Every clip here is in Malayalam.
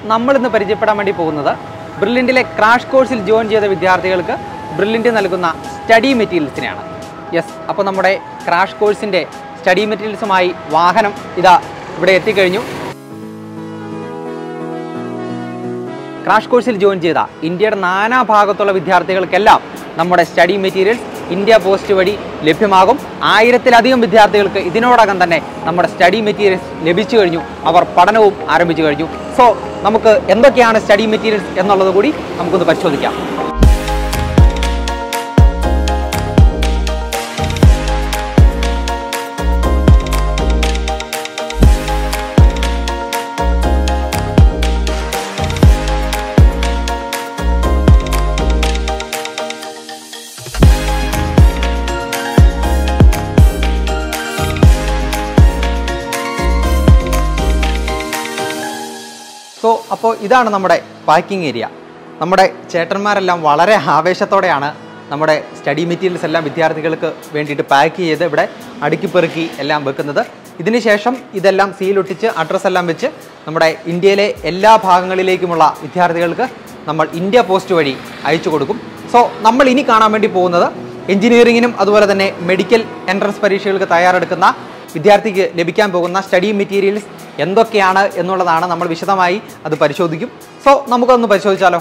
നമ്മളിന്ന് പരിചയപ്പെടാൻ വേണ്ടി പോകുന്നത് ബ്രില്യൻറ്റിലെ ക്രാഷ് കോഴ്സിൽ ജോയിൻ ചെയ്ത വിദ്യാർത്ഥികൾക്ക് ബ്രില്യൻറ്റ് നൽകുന്ന സ്റ്റഡി മെറ്റീരിയൽസിനെയാണ് യെസ് അപ്പോൾ നമ്മുടെ ക്രാഷ് കോഴ്സിൻ്റെ സ്റ്റഡി മെറ്റീരിയൽസുമായി വാഹനം ഇതാ ഇവിടെ എത്തിക്കഴിഞ്ഞു ക്രാഷ് കോഴ്സിൽ ജോയിൻ ചെയ്ത ഇന്ത്യയുടെ നാനാ ഭാഗത്തുള്ള വിദ്യാർത്ഥികൾക്കെല്ലാം നമ്മുടെ സ്റ്റഡി മെറ്റീരിയൽസ് ഇന്ത്യ പോസ്റ്റ് വഴി ലഭ്യമാകും ആയിരത്തിലധികം വിദ്യാർത്ഥികൾക്ക് ഇതിനോടകം തന്നെ നമ്മുടെ സ്റ്റഡി മെറ്റീരിയൽസ് ലഭിച്ചു കഴിഞ്ഞു അവർ പഠനവും ആരംഭിച്ചു കഴിഞ്ഞു സോ നമുക്ക് എന്തൊക്കെയാണ് സ്റ്റഡി മെറ്റീരിയൽസ് എന്നുള്ളത് കൂടി നമുക്കൊന്ന് പരിശോധിക്കാം സോ അപ്പോൾ ഇതാണ് നമ്മുടെ പാക്കിംഗ് ഏരിയ നമ്മുടെ ചേട്ടന്മാരെല്ലാം വളരെ ആവേശത്തോടെയാണ് നമ്മുടെ സ്റ്റഡി മെറ്റീരിയൽസ് എല്ലാം വിദ്യാർത്ഥികൾക്ക് വേണ്ടിയിട്ട് പാക്ക് ചെയ്ത് ഇവിടെ അടുക്കി പെറുക്കി എല്ലാം വെക്കുന്നത് ഇതിനുശേഷം ഇതെല്ലാം സീലൊട്ടിച്ച് അഡ്രസ്സ് എല്ലാം വെച്ച് നമ്മുടെ ഇന്ത്യയിലെ എല്ലാ ഭാഗങ്ങളിലേക്കുമുള്ള വിദ്യാർത്ഥികൾക്ക് നമ്മൾ ഇന്ത്യ പോസ്റ്റ് വഴി അയച്ചു കൊടുക്കും സോ നമ്മൾ ഇനി കാണാൻ വേണ്ടി പോകുന്നത് എഞ്ചിനീയറിങ്ങിനും അതുപോലെ തന്നെ മെഡിക്കൽ എൻട്രൻസ് പരീക്ഷകൾക്ക് തയ്യാറെടുക്കുന്ന വിദ്യാർത്ഥിക്ക് ലഭിക്കാൻ പോകുന്ന സ്റ്റഡി മെറ്റീരിയൽസ് എന്തൊക്കെയാണ് എന്നുള്ളതാണ് നമ്മൾ വിശദമായി അത് പരിശോധിക്കും സോ നമുക്കൊന്ന് പരിശോധിച്ചാലോ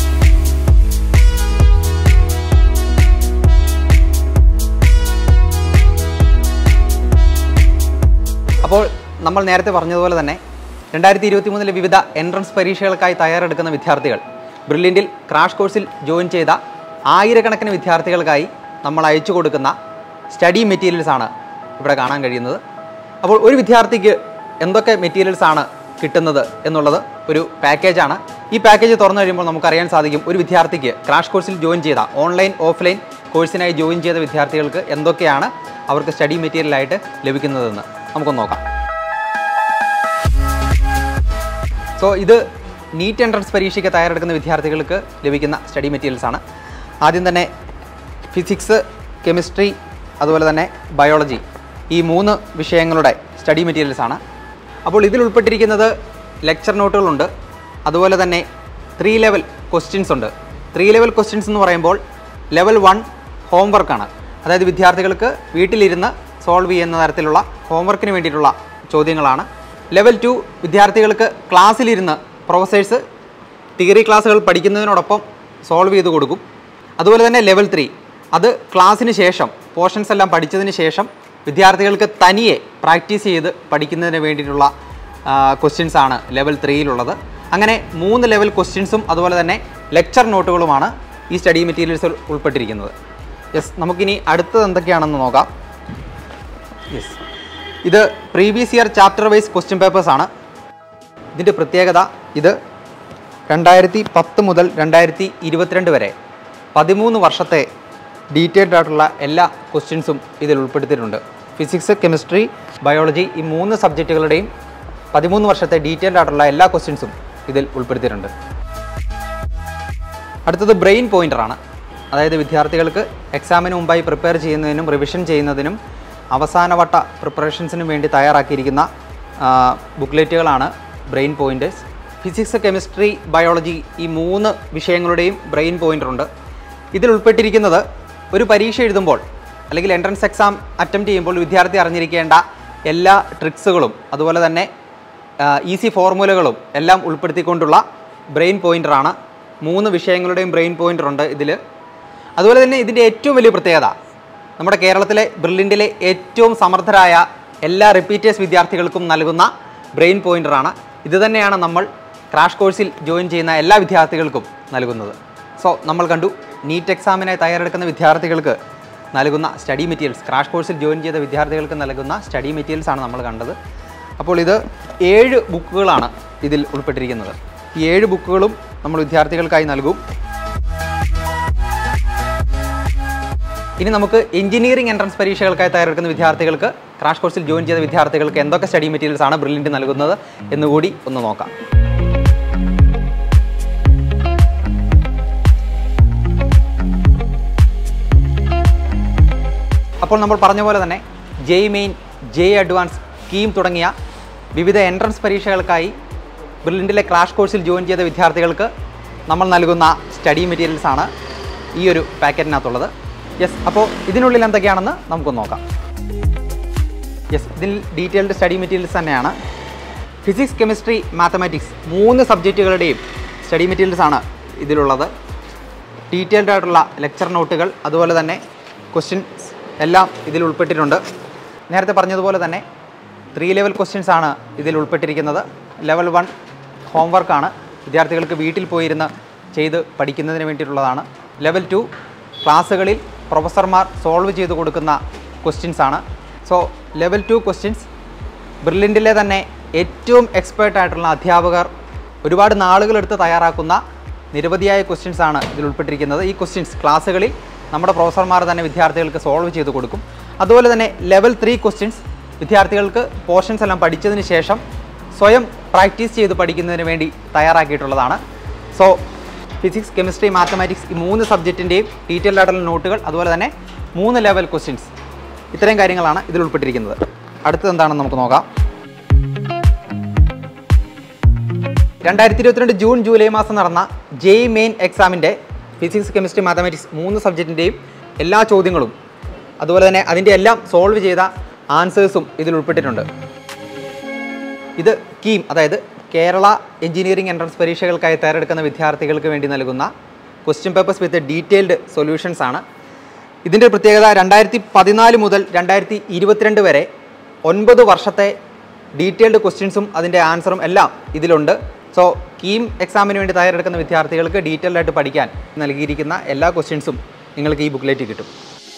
അപ്പോൾ നമ്മൾ നേരത്തെ പറഞ്ഞതുപോലെ തന്നെ രണ്ടായിരത്തി ഇരുപത്തി മൂന്നിലെ വിവിധ എൻട്രൻസ് പരീക്ഷകൾക്കായി തയ്യാറെടുക്കുന്ന വിദ്യാർത്ഥികൾ ബ്രില്യൻറ്റിൽ ക്രാഷ് കോഴ്സിൽ ജോയിൻ ചെയ്ത ആയിരക്കണക്കിന് വിദ്യാർത്ഥികൾക്കായി നമ്മൾ അയച്ചു കൊടുക്കുന്ന സ്റ്റഡി മെറ്റീരിയൽസ് ആണ് ഇവിടെ കാണാൻ കഴിയുന്നത് അപ്പോൾ ഒരു വിദ്യാർത്ഥിക്ക് എന്തൊക്കെ മെറ്റീരിയൽസ് ആണ് കിട്ടുന്നത് എന്നുള്ളത് ഒരു പാക്കേജാണ് ഈ പാക്കേജ് തുറന്നു കഴിയുമ്പോൾ നമുക്കറിയാൻ സാധിക്കും ഒരു വിദ്യാർത്ഥിക്ക് ക്രാഷ് കോഴ്സിൽ ജോയിൻ ചെയ്ത ഓൺലൈൻ ഓഫ്ലൈൻ കോഴ്സിനായി ജോയിൻ ചെയ്ത വിദ്യാർത്ഥികൾക്ക് എന്തൊക്കെയാണ് അവർക്ക് സ്റ്റഡി മെറ്റീരിയലായിട്ട് ലഭിക്കുന്നതെന്ന് നമുക്കൊന്ന് നോക്കാം സോ ഇത് നീറ്റ് എൻട്രൻസ് പരീക്ഷയ്ക്ക് തയ്യാറെടുക്കുന്ന വിദ്യാർത്ഥികൾക്ക് ലഭിക്കുന്ന സ്റ്റഡി മെറ്റീരിയൽസ് ആണ് ആദ്യം തന്നെ ഫിസിക്സ് കെമിസ്ട്രി അതുപോലെ തന്നെ ബയോളജി ഈ മൂന്ന് വിഷയങ്ങളുടെ സ്റ്റഡി മെറ്റീരിയൽസ് ആണ് അപ്പോൾ ഇതിൽ ഉൾപ്പെട്ടിരിക്കുന്നത് ലെക്ചർ നോട്ടുകളുണ്ട് അതുപോലെ തന്നെ ത്രീ ലെവൽ ക്വസ്റ്റ്യൻസ് ഉണ്ട് ത്രീ ലെവൽ ക്വസ്റ്റ്യൻസ് എന്ന് പറയുമ്പോൾ ലെവൽ വൺ ഹോംവർക്കാണ് അതായത് വിദ്യാർത്ഥികൾക്ക് വീട്ടിലിരുന്ന് സോൾവ് ചെയ്യുന്ന തരത്തിലുള്ള ഹോംവർക്കിന് വേണ്ടിയിട്ടുള്ള ചോദ്യങ്ങളാണ് ലെവൽ ടു വിദ്യാർത്ഥികൾക്ക് ക്ലാസ്സിലിരുന്ന് പ്രൊഫസേഴ്സ് തിയറി ക്ലാസ്സുകൾ പഠിക്കുന്നതിനോടൊപ്പം സോൾവ് ചെയ്ത് കൊടുക്കും അതുപോലെ തന്നെ ലെവൽ ത്രീ അത് ക്ലാസ്സിന് ശേഷം പോർഷൻസ് എല്ലാം പഠിച്ചതിന് ശേഷം വിദ്യാർത്ഥികൾക്ക് തനിയെ പ്രാക്ടീസ് ചെയ്ത് പഠിക്കുന്നതിന് വേണ്ടിയിട്ടുള്ള ക്വസ്റ്റ്യൻസ് ആണ് ലെവൽ ത്രീയിലുള്ളത് അങ്ങനെ മൂന്ന് ലെവൽ ക്വസ്റ്റ്യൻസും അതുപോലെ തന്നെ ലെക്ചർ നോട്ടുകളുമാണ് ഈ സ്റ്റഡി മെറ്റീരിയൽസിൽ ഉൾപ്പെട്ടിരിക്കുന്നത് യെസ് നമുക്കിനി അടുത്തത് എന്തൊക്കെയാണെന്ന് നോക്കാം യെസ് ഇത് previous year chapter wise question papers ആണ് ഇതിൻ്റെ പ്രത്യേകത ഇത് രണ്ടായിരത്തി പത്ത് മുതൽ രണ്ടായിരത്തി ഇരുപത്തിരണ്ട് വരെ പതിമൂന്ന് വർഷത്തെ ഡീറ്റെയിൽഡ് ആയിട്ടുള്ള എല്ലാ ക്വസ്റ്റ്യൻസും ഇതിൽ ഉൾപ്പെടുത്തിയിട്ടുണ്ട് ഫിസിക്സ് കെമിസ്ട്രി ബയോളജി ഈ മൂന്ന് സബ്ജക്റ്റുകളുടെയും പതിമൂന്ന് വർഷത്തെ ഡീറ്റെയിൽഡ് ആയിട്ടുള്ള എല്ലാ ക്വസ്റ്റ്യൻസും ഇതിൽ ഉൾപ്പെടുത്തിയിട്ടുണ്ട് അടുത്തത് ബ്രെയിൻ പോയിൻ്ററാണ് അതായത് വിദ്യാർത്ഥികൾക്ക് എക്സാമിന് മുമ്പായി പ്രിപ്പയർ ചെയ്യുന്നതിനും റിവിഷൻ ചെയ്യുന്നതിനും അവസാനവട്ട പ്രിപ്പറേഷൻസിനും വേണ്ടി തയ്യാറാക്കിയിരിക്കുന്ന ബുക്ക്ലെറ്റുകളാണ് brain pointers physics chemistry biology ഈ മൂന്ന് വിഷയങ്ങളുടെയും ബ്രെയിൻ പോയിൻ്റർ ഉണ്ട് ഇതിൽ ഉൾപ്പെട്ടിരിക്കുന്നത് ഒരു പരീക്ഷ എഴുതുമ്പോൾ അല്ലെങ്കിൽ എൻട്രൻസ് എക്സാം അറ്റംപ്റ്റ് ചെയ്യുമ്പോൾ വിദ്യാർത്ഥി അറിഞ്ഞിരിക്കേണ്ട എല്ലാ ട്രിക്സുകളും അതുപോലെ തന്നെ ഈസി ഫോർമുലകളും എല്ലാം ഉൾപ്പെടുത്തിക്കൊണ്ടുള്ള ബ്രെയിൻ പോയിൻ്ററാണ് മൂന്ന് വിഷയങ്ങളുടെയും ബ്രെയിൻ പോയിൻ്റർ ഉണ്ട് ഇതിൽ അതുപോലെ തന്നെ ഇതിൻ്റെ ഏറ്റവും വലിയ പ്രത്യേകത നമ്മുടെ കേരളത്തിലെ ബ്രില്ലിൻറ്റിലെ ഏറ്റവും സമർത്ഥരായ എല്ലാ റിപ്പീറ്റേഴ്സ് വിദ്യാർത്ഥികൾക്കും നൽകുന്ന ബ്രെയിൻ പോയിൻ്ററാണ് ഇത് തന്നെയാണ് നമ്മൾ ക്രാഷ് കോഴ്സിൽ ജോയിൻ ചെയ്യുന്ന എല്ലാ വിദ്യാർത്ഥികൾക്കും നൽകുന്നത് സോ നമ്മൾ കണ്ടു നീറ്റ് എക്സാമിനായി തയ്യാറെടുക്കുന്ന വിദ്യാർത്ഥികൾക്ക് നൽകുന്ന സ്റ്റഡി മെറ്റീരിയൽസ് ക്രാഷ് കോഴ്സിൽ ജോയിൻ ചെയ്ത വിദ്യാർത്ഥികൾക്ക് നൽകുന്ന സ്റ്റഡി മെറ്റീരിയൽസ് ആണ് നമ്മൾ കണ്ടത് അപ്പോൾ ഇത് ഏഴ് ബുക്കുകളാണ് ഇതിൽ ഉൾപ്പെട്ടിരിക്കുന്നത് ഈ ഏഴ് ബുക്കുകളും നമ്മൾ വിദ്യാർത്ഥികൾക്കായി നൽകും ഇനി നമുക്ക് എഞ്ചിനീയറിംഗ് എൻട്രൻസ് പരീക്ഷകൾക്കായി തയ്യാറെടുക്കുന്ന വിദ്യാർത്ഥികൾക്ക് ക്രാഷ് കോഴ്സിൽ ജോയിൻ ചെയ്ത വിദ്യാർത്ഥികൾക്ക് എന്തൊക്കെ സ്റ്റഡി മെറ്റീരിയൽസ് ആണ് ബ്രില്യൻറ്റ് നൽകുന്നത് എന്നുകൂടി ഒന്ന് നോക്കാം അപ്പോൾ നമ്മൾ പറഞ്ഞ പോലെ തന്നെ JEE main JEE advance KEAM തുടങ്ങിയ വിവിധ എൻട്രൻസ് പരീക്ഷകൾക്കായി ബ്രില്ലിൻ്റിലെ ക്രാഷ് കോഴ്സിൽ ജോയിൻ ചെയ്ത വിദ്യാർത്ഥികൾക്ക് നമ്മൾ നൽകുന്ന സ്റ്റഡി മെറ്റീരിയൽസ് ആണ് ഈ ഒരു പാക്കറ്റിനകത്തുള്ളത് യെസ് അപ്പോൾ ഇതിനുള്ളിൽ എന്തൊക്കെയാണെന്ന് നമുക്കൊന്ന് നോക്കാം യെസ് ഇതിൽ ഡീറ്റെയിൽഡ് സ്റ്റഡി മെറ്റീരിയൽസ് തന്നെയാണ് ഫിസിക്സ് കെമിസ്ട്രി മാത്തമാറ്റിക്സ് മൂന്ന് സബ്ജക്റ്റുകളുടെയും സ്റ്റഡി മെറ്റീരിയൽസ് ആണ് ഇതിലുള്ളത് ഡീറ്റെയിൽഡ് ആയിട്ടുള്ള ലെക്ചർ നോട്ടുകൾ അതുപോലെ തന്നെ ക്വസ്റ്റ്യൻസ് എല്ലാം ഇതിൽ ഉൾപ്പെട്ടിട്ടുണ്ട് നേരത്തെ പറഞ്ഞതുപോലെ തന്നെ ത്രീ ലെവൽ ക്വസ്റ്റ്യൻസ് ആണ് ഇതിൽ ഉൾപ്പെട്ടിരിക്കുന്നത് ലെവൽ വൺ ഹോംവർക്കാണ് വിദ്യാർത്ഥികൾക്ക് വീട്ടിൽ പോയിരുന്ന് ചെയ്ത് പഠിക്കുന്നതിന് വേണ്ടിയിട്ടുള്ളതാണ് ലെവൽ ടു ക്ലാസ്സുകളിൽ പ്രൊഫസർമാർ സോൾവ് ചെയ്ത് കൊടുക്കുന്ന ക്വസ്റ്റ്യൻസ് ആണ് സോ ലെവൽ ടു ക്വസ്റ്റ്യൻസ് ബ്രില്ലിൻറ്റിലെ തന്നെ ഏറ്റവും എക്സ്പേർട്ട് ആയിട്ടുള്ള അധ്യാപകർ ഒരുപാട് നാളുകളെടുത്ത് തയ്യാറാക്കുന്ന നിരവധിയായ ക്വസ്റ്റ്യൻസ് ആണ് ഇതിൽ ഉൾപ്പെട്ടിരിക്കുന്നത് ഈ ക്വസ്റ്റ്യൻസ് ക്ലാസ്സുകളിൽ നമ്മുടെ പ്രൊഫസർമാർ തന്നെ വിദ്യാർത്ഥികൾക്ക് സോൾവ് ചെയ്ത് കൊടുക്കും അതുപോലെ തന്നെ ലെവൽ ത്രീ ക്വസ്റ്റ്യൻസ് വിദ്യാർത്ഥികൾക്ക് പോർഷൻസ് എല്ലാം പഠിച്ചതിന് ശേഷം സ്വയം പ്രാക്ടീസ് ചെയ്ത് പഠിക്കുന്നതിന് വേണ്ടി തയ്യാറാക്കിയിട്ടുള്ളതാണ് സോ ഫിസിക്സ് കെമിസ്ട്രി മാത്തമാറ്റിക്സ് ഈ മൂന്ന് സബ്ജക്റ്റിൻ്റെയും ഡീറ്റെയിൽഡ് ആയിട്ടുള്ള നോട്ടുകൾ അതുപോലെ തന്നെ മൂന്ന് ലെവൽ ക്വസ്റ്റ്യൻസ് ഇത്രയും കാര്യങ്ങളാണ് ഇതിൽ ഉൾപ്പെട്ടിരിക്കുന്നത് അടുത്തത് എന്താണെന്ന് നമുക്ക് നോക്കാം രണ്ടായിരത്തി ഇരുപത്തിരണ്ട് ജൂൺ ജൂലൈ മാസം നടന്ന ജെയ് മെയിൻ എക്സാമിൻ്റെ ഫിസിക്സ് കെമിസ്ട്രി മാത്തമാറ്റിക്സ് മൂന്ന് സബ്ജക്റ്റിൻ്റെയും എല്ലാ ചോദ്യങ്ങളും അതുപോലെ തന്നെ അതിൻ്റെ എല്ലാം സോൾവ് ചെയ്ത ആൻസേഴ്സും ഇതിൽ ഉൾപ്പെട്ടിട്ടുണ്ട് ഇത് കീം അതായത് കേരള എഞ്ചിനീയറിംഗ് എൻട്രൻസ് പരീക്ഷകൾക്കായി തയ്യാറെടുക്കുന്ന വിദ്യാർത്ഥികൾക്ക് വേണ്ടി നൽകുന്ന question papers with detailed solutions ആണ് ഇതിൻ്റെ പ്രത്യേകത രണ്ടായിരത്തി പതിനാല് മുതൽ രണ്ടായിരത്തി ഇരുപത്തിരണ്ട് വരെ ഒൻപത് വർഷത്തെ ഡീറ്റെയിൽഡ് ക്വസ്റ്റ്യൻസും അതിൻ്റെ ആൻസറും എല്ലാം ഇതിലുണ്ട് സോ കീം എക്സാമിന് വേണ്ടി തയ്യാറെടുക്കുന്ന വിദ്യാർത്ഥികൾക്ക് ഡീറ്റെയിൽഡ് ആയിട്ട് പഠിക്കാൻ നൽകിയിരിക്കുന്ന എല്ലാ ക്വസ്റ്റ്യൻസും നിങ്ങൾക്ക് ഈ ബുക്കിലേറ്റ് കിട്ടും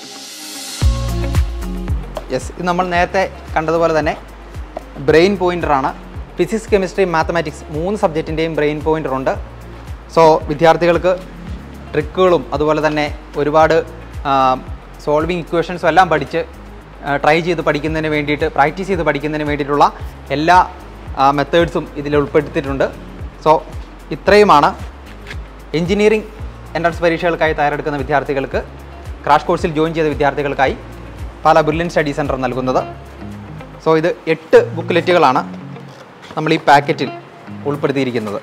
യെസ് ഇത് നമ്മൾ നേരത്തെ കണ്ടതുപോലെ തന്നെ ബ്രെയിൻ പോയിൻ്ററാണ് ഫിസിക്സ് കെമിസ്ട്രി മാത്തമാറ്റിക്സ് മൂന്ന് സബ്ജക്റ്റിൻ്റെയും ബ്രെയിൻ പോയിൻ്റർ ഉണ്ട് സോ വിദ്യാർത്ഥികൾക്ക് ട്രിക്കുകളും അതുപോലെ തന്നെ ഒരുപാട് സോൾവിങ് ഇക്വേഷൻസും എല്ലാം പഠിച്ച് ട്രൈ ചെയ്ത് പഠിക്കുന്നതിന് വേണ്ടിയിട്ട് പ്രാക്ടീസ് ചെയ്ത് പഠിക്കുന്നതിന് വേണ്ടിയിട്ടുള്ള എല്ലാ മെത്തേഡ്സും ഇതിൽ ഉൾപ്പെടുത്തിയിട്ടുണ്ട് സോ ഇത്രയുമാണ് എഞ്ചിനീയറിംഗ് എൻട്രൻസ് പരീക്ഷകൾക്കായി തയ്യാറെടുക്കുന്ന വിദ്യാർത്ഥികൾക്ക് ക്രാഷ് കോഴ്സിൽ ജോയിൻ ചെയ്ത വിദ്യാർത്ഥികൾക്കായി പാല ബ്രില്യൻ സ്റ്റഡി സെൻറ്റർ നൽകുന്നത് സോ ഇത് എട്ട് ബുക്ക്ലെറ്റുകളാണ് നമ്മൾ ഈ പാക്കറ്റിൽ ഉൾപ്പെടുത്തിയിരിക്കുന്നത്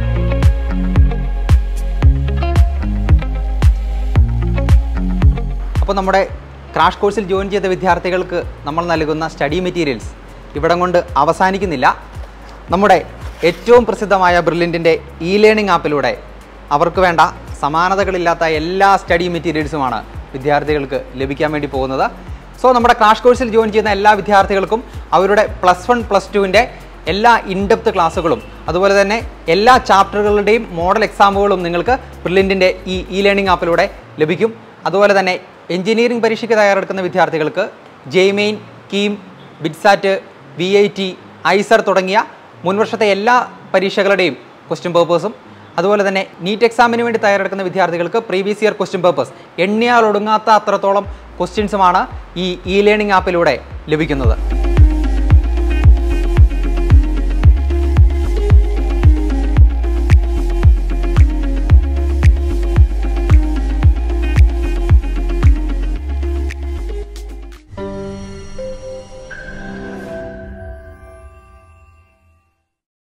അപ്പോൾ നമ്മുടെ ക്രാഷ് കോഴ്സിൽ ജോയിൻ ചെയ്ത വിദ്യാർത്ഥികൾക്ക് നമ്മൾ നൽകുന്ന സ്റ്റഡി മെറ്റീരിയൽസ് ഇവിടം കൊണ്ട് അവസാനിക്കുന്നില്ല നമ്മുടെ ഏറ്റവും പ്രസിദ്ധമായ ബ്രില്യൻറ്റിൻ്റെ ഇ ലേണിംഗ് ആപ്പിലൂടെ അവർക്ക് വേണ്ട സമാനതകളില്ലാത്ത എല്ലാ സ്റ്റഡി മെറ്റീരിയൽസുമാണ് വിദ്യാർത്ഥികൾക്ക് ലഭിക്കാൻ വേണ്ടി പോകുന്നത് സോ നമ്മുടെ ക്രാഷ് കോഴ്സിൽ ജോയിൻ ചെയ്യുന്ന എല്ലാ വിദ്യാർത്ഥികൾക്കും അവരുടെ പ്ലസ് വൺ പ്ലസ് ടുവിൻ്റെ എല്ലാ ഇൻഡെപ്ത് ക്ലാസ്സുകളും അതുപോലെ തന്നെ എല്ലാ ചാപ്റ്ററുകളുടെയും മോഡൽ എക്സാമുകളും നിങ്ങൾക്ക് ബ്രില്യൻറ്റിൻ്റെ ഈ ഇ ലേണിംഗ് ആപ്പിലൂടെ ലഭിക്കും അതുപോലെ തന്നെ എഞ്ചിനീയറിംഗ് പരീക്ഷയ്ക്ക് തയ്യാറെടുക്കുന്ന വിദ്യാർത്ഥികൾക്ക് JEE Main KEAM BITSAT V I T IISER തുടങ്ങിയ മുൻവർഷത്തെ എല്ലാ പരീക്ഷകളുടെയും ക്വസ്റ്റ്യൻ പേപ്പേഴ്സും അതുപോലെ തന്നെ നീറ്റ് എക്സാമിന് വേണ്ടി തയ്യാറെടുക്കുന്ന വിദ്യാർത്ഥികൾക്ക് പ്രീവിയസ് ഇയർ ക്വസ്റ്റ്യൻ പേപ്പേഴ്സ് എണ്ണിയാൽ ഒടുങ്ങാത്ത അത്രത്തോളം ക്വസ്റ്റ്യൻസുമാണ് ഈ ഇ ലേണിംഗ് ആപ്പിലൂടെ ലഭിക്കുന്നത്